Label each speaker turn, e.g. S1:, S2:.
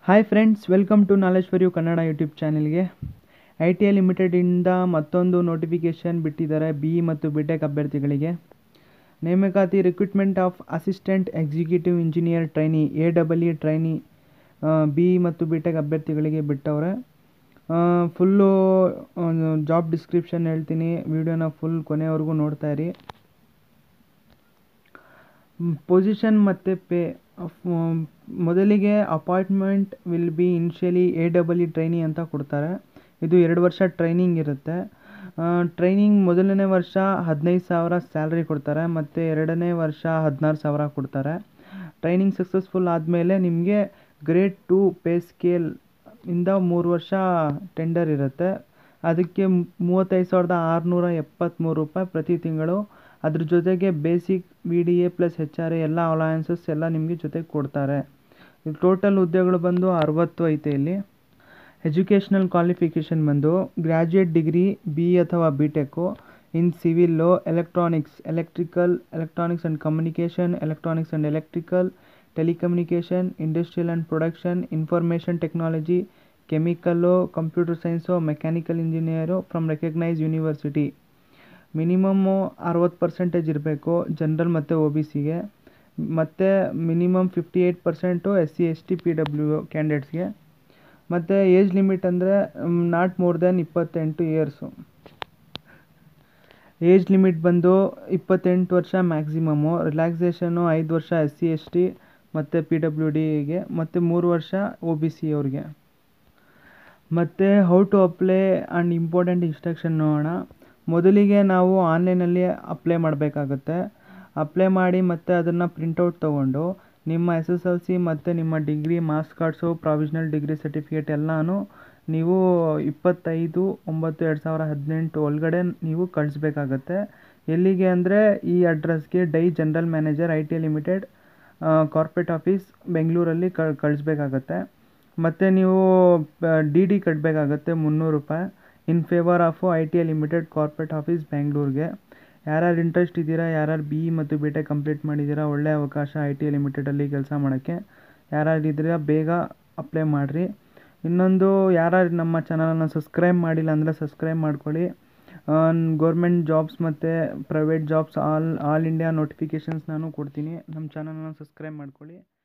S1: hi friends welcome to knowledge for you Kannada YouTube ಚಾನೆಲ್ಗೆ I T I ಲಿಮಿಟೆಡಿಂದ ಮತ್ತೊಂದು notification ಬಿಟ್ಟಿದ್ದಾರೆ ಬಿ ಇ ಮತ್ತು ಬಿ ಟೆಕ್ ಅಭ್ಯರ್ಥಿಗಳಿಗೆ ನೇಮಕಾತಿ recruitment of assistant executive engineer trainee A double E trainee B E ಮತ್ತು B tech ಅಭ್ಯರ್ಥಿಗಳಿಗೆ ಬಿಟ್ಟವ್ರೆ ಫುಲ್ಲು ಜಾಬ್ ಡಿಸ್ಕ್ರಿಪ್ಷನ್ ಹೇಳ್ತೀನಿ ವಿಡಿಯೋನ ಫುಲ್ ಕೊನೆವರೆಗೂ ನೋಡ್ತಾ ಇರಿ ಪೊಸಿಷನ್ ಮತ್ತು ಪೇ ಮೊದಲಿಗೆ appointment will be initially A double E trainee ಅಂತ ಕೊಡ್ತಾರೆ ಇದು ಎರಡು ವರ್ಷ ಟ್ರೈನಿಂಗ್ ಇರುತ್ತೆ ಟ್ರೈನಿಂಗ್ ಮೊದಲನೇ ವರ್ಷ ಹದಿನೈದು ಸಾವಿರ ಸ್ಯಾಲ್ರಿ ಕೊಡ್ತಾರೆ ಮತ್ತು ಎರಡನೇ ವರ್ಷ ಹದಿನಾರು ಸಾವಿರ ಕೊಡ್ತಾರೆ ಟ್ರೈನಿಂಗ್ ಸಕ್ಸಸ್ಫುಲ್ ಆದಮೇಲೆ ನಿಮಗೆ ಗ್ರೇಡ್ ಟು ಪೇ ಸ್ಕೇಲ್ ಇಂದ ಮೂರು ವರ್ಷ ಟೆಂಡರ್ ಇರುತ್ತೆ ಅದಕ್ಕೆ ಮೂವತ್ತೈದು ಸಾವಿರದ ಆರುನೂರ ಎಪ್ಪತ್ತ್ಮೂರು ರೂಪಾಯಿ ಪ್ರತಿ ತಿಂಗಳು ಅದ್ರ ಜೊತೆಗೆ basic V D A plus H R A ಎಲ್ಲ ಅಲಯನ್ಸಸ್ ಎಲ್ಲ ನಿಮಗೆ ಜೊತೆಗೆ ಕೊಡ್ತಾರೆ ಟೋಟಲ್ ಹುದ್ದೆಗಳು ಬಂದು ಅರವತ್ತು ಐತೆ ಇಲ್ಲಿ ಎಜುಕೇಷ್ನಲ್ ಕ್ವಾಲಿಫಿಕೇಷನ್ ಬಂದು ಗ್ರ್ಯಾಜುಯೇಟ್ ಡಿಗ್ರಿ ಬಿ ಇ ಅಥವಾ B tech in civil electronics electrical electronics and communication electronics and electrical telecommunication industrial and production information technology chemical computer science mechanical engineer from recognise university minimum ಅರವತ್ತು percentage ಇರಬೇಕು general ಮತ್ತು O B ಸಿಗೆ ಮತ್ತು minimum fifty eight percent S C S T P W ಕ್ಯಾಂಡಿಡೇಟ್ಸ್ಗೆ ಮತ್ತು age limit ಅಂದರೆ not more than ಇಪ್ಪತ್ತೆಂಟು years age limit ಬಂದು ಇಪ್ಪತ್ತೆಂಟು ವರ್ಷ ಮ್ಯಾಕ್ಸಿಮಮ್ಮು ರಿಲ್ಯಾಕ್ಸೇಷನು ಐದು ವರ್ಷ ಎಸ್ ಸಿ ಎಸ್ ಟಿ ಮತ್ತು ಪಿ ಡಬ್ಲ್ಯೂ ಡಿಗೆ ಮತ್ತು ಮೂರು ವರ್ಷ ಒ ಬಿ ಸಿ ಅವ್ರಿಗೆ ಮತ್ತು how to apply and important instruction ನೋಡೋಣ ಮೊದಲಿಗೆ ನಾವು ಆನ್ಲೈನಲ್ಲಿ ಅಪ್ಲೈ ಮಾಡಬೇಕಾಗುತ್ತೆ ಅಪ್ಲೈ ಮಾಡಿ ಮತ್ತು ಅದನ್ನು ಪ್ರಿಂಟೌಟ್ ತೊಗೊಂಡು ನಿಮ್ಮ ಎಸ್ ಎಸ್ ಎಲ್ ಸಿ ಮತ್ತು ನಿಮ್ಮ degree marks cards provisional degree certificate ಎಲ್ಲನೂ ನೀವು ಇಪ್ಪತ್ತೈದು ಒಂಬತ್ತು ಎರಡು ಸಾವಿರ ಹದಿನೆಂಟು ಒಳಗಡೆ ನೀವು ಕಳಿಸ್ಬೇಕಾಗತ್ತೆ ಎಲ್ಲಿಗೆ ಅಂದರೆ ಈ ಅಡ್ರೆಸ್ಗೆ the general manager I T I limited corporate office ಬೆಂಗಳೂರಲ್ಲಿ ಕಳಿಸ್ಬೇಕಾಗತ್ತೆ ಮತ್ತು ನೀವು ಡಿ ಡಿ ಕಟ್ಟಬೇಕಾಗತ್ತೆ ಮುನ್ನೂರು ರೂಪಾಯಿ in favour of I T I limited corporate office ಬೆಂಗಳೂರಿಗೆ ಯಾರ್ಯಾರು ಇಂಟ್ರೆಸ್ಟ್ ಇದ್ದೀರಾ ಯಾರ್ಯಾರು ಬಿ ಇ ಮತ್ತು ಬಿ ಟೆಕ್ ಕಂಪ್ಲೀಟ್ ಮಾಡಿದ್ದೀರಾ ಒಳ್ಳೆಯ ಅವಕಾಶ ಐ ಟಿ ಐ ಲಿಮಿಟೆಡಲ್ಲಿ ಕೆಲಸ ಮಾಡೋಕ್ಕೆ ಯಾರ್ಯಾರು ಇದ್ದೀರಾ ಬೇಗ ಅಪ್ಲೈ ಮಾಡಿರಿ ಇನ್ನೊಂದು ಯಾರ್ಯಾರು ನಮ್ಮ ಚಾನಲನ್ನು ಸಬ್ಸ್ಕ್ರೈಬ್ ಮಾಡಿಲ್ಲ ಅಂದರೆ ಸಬ್ಸ್ಕ್ರೈಬ್ ಮಾಡ್ಕೊಳ್ಳಿ ಗೌರ್ಮೆಂಟ್ ಜಾಬ್ಸ್ ಮತ್ತು private jobs all all India notifications ನಾನು ಕೊಡ್ತೀನಿ ನಮ್ಮ ಚಾನಲನ್ನು ಸಬ್ಸ್ಕ್ರೈಬ್ ಮಾಡ್ಕೊಳ್ಳಿ